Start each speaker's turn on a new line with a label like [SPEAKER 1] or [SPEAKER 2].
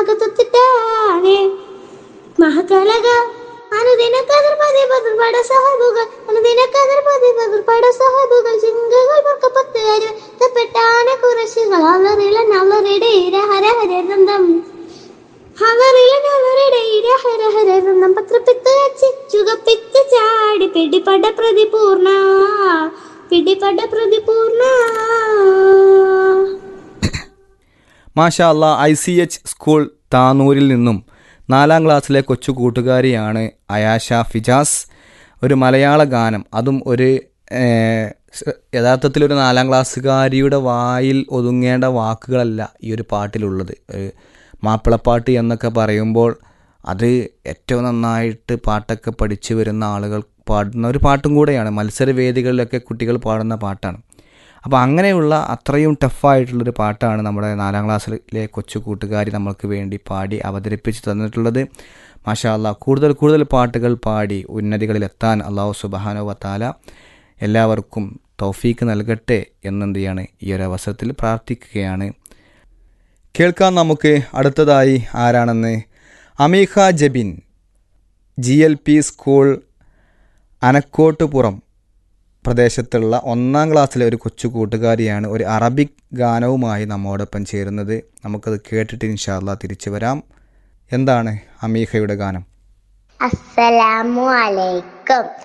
[SPEAKER 1] ആകത്തൊത്തിട്ടാണേ മഹകലക അനുദിന കതിർ പതി പതിർ പട സഹബുകൾ അനുദിന കതിർ പതി പതിർ പട സഹബുകൾ ചിങ്കകൾ പൊക്കപ്പത്ത് അരുത്തപ്പെട്ടാണ് കുറശുകൾ അലറില നല്ലറിടെ ഹര ഹര നന്ദം ഹലറില നല്ലറിടെ ഹര ഹര നന്ദം പത്രപ്പിത്ത് അച്ചി ചുകപ്പിത്ത് ചാടി പിടിപട പ്രതിപൂർണ പിടിപട പ്രതിപൂർണ
[SPEAKER 2] മാഷാ അല്ല ഐ സി എച്ച് സ്കൂൾ താനൂരിൽ നിന്നും നാലാം ക്ലാസ്സിലെ കൊച്ചു കൂട്ടുകാരിയാണ് അയാഷ ഫിജാസ് ഒരു മലയാള ഗാനം അതും ഒരു ഏഹ്, സ്- യഥാർത്ഥത്തിൽ ഒരു നാലാം ക്ലാസ്സുകാരിയുടെ വായിൽ ഒതുങ്ങേണ്ട വാക്കുകളല്ല ഈ ഒരു പാട്ടിലുള്ളത് ഒരു മാപ്പിളപ്പാട്ട് എന്നൊക്കെ പറയുമ്പോൾ അത് ഏറ്റവും നന്നായിട്ട് പാട്ടൊക്കെ പഠിച്ചു വരുന്ന ആളുകൾ പാടുന്ന ഒരു പാട്ടും കൂടെയാണ് മത്സരവേദികളിലൊക്കെ കുട്ടികൾ പാടുന്ന പാട്ടാണ് അപ്പോൾ അങ്ങനെയുള്ള അത്രയും ടഫായിട്ടുള്ളൊരു പാട്ടാണ് നമ്മുടെ നാലാം ക്ലാസ്സിലെ കൊച്ചു കൂട്ടുകാരി നമ്മൾക്ക് വേണ്ടി പാടി അവതരിപ്പിച്ച് തന്നിട്ടുള്ളത് മാഷാ അല്ലാ കൂടുതൽ കൂടുതൽ പാട്ടുകൾ പാടി ഉന്നതികളിലെത്താൻ അള്ളാഹു സുബാനോ വത്താല എല്ലാവർക്കും തൗഫീക്ക് നൽകട്ടെ എന്നെന്ത് ചെയ്യാണ് ഈ ഒരു അവസരത്തിൽ പ്രാർത്ഥിക്കുകയാണ് കേൾക്കാൻ നമുക്ക് അടുത്തതായി ആരാണെന്ന് Ameekha Jabin G L P school Anakkottupuram പ്രദേശത്തുള്ള ഒന്നാം ക്ലാസ്സിലെ ഒരു കൊച്ചു കൂട്ടുകാരിയാണ് ഒരു അറബിക് ഗാനവുമായി നമ്മോടൊപ്പം ചേരുന്നത് നമുക്കത് കേട്ടിട്ട് ഇൻഷാല്ല തിരിച്ചു വരാം എന്താണ് അമീഹയുടെ ഗാനം
[SPEAKER 1] അസ്സലാമു അലൈക്കും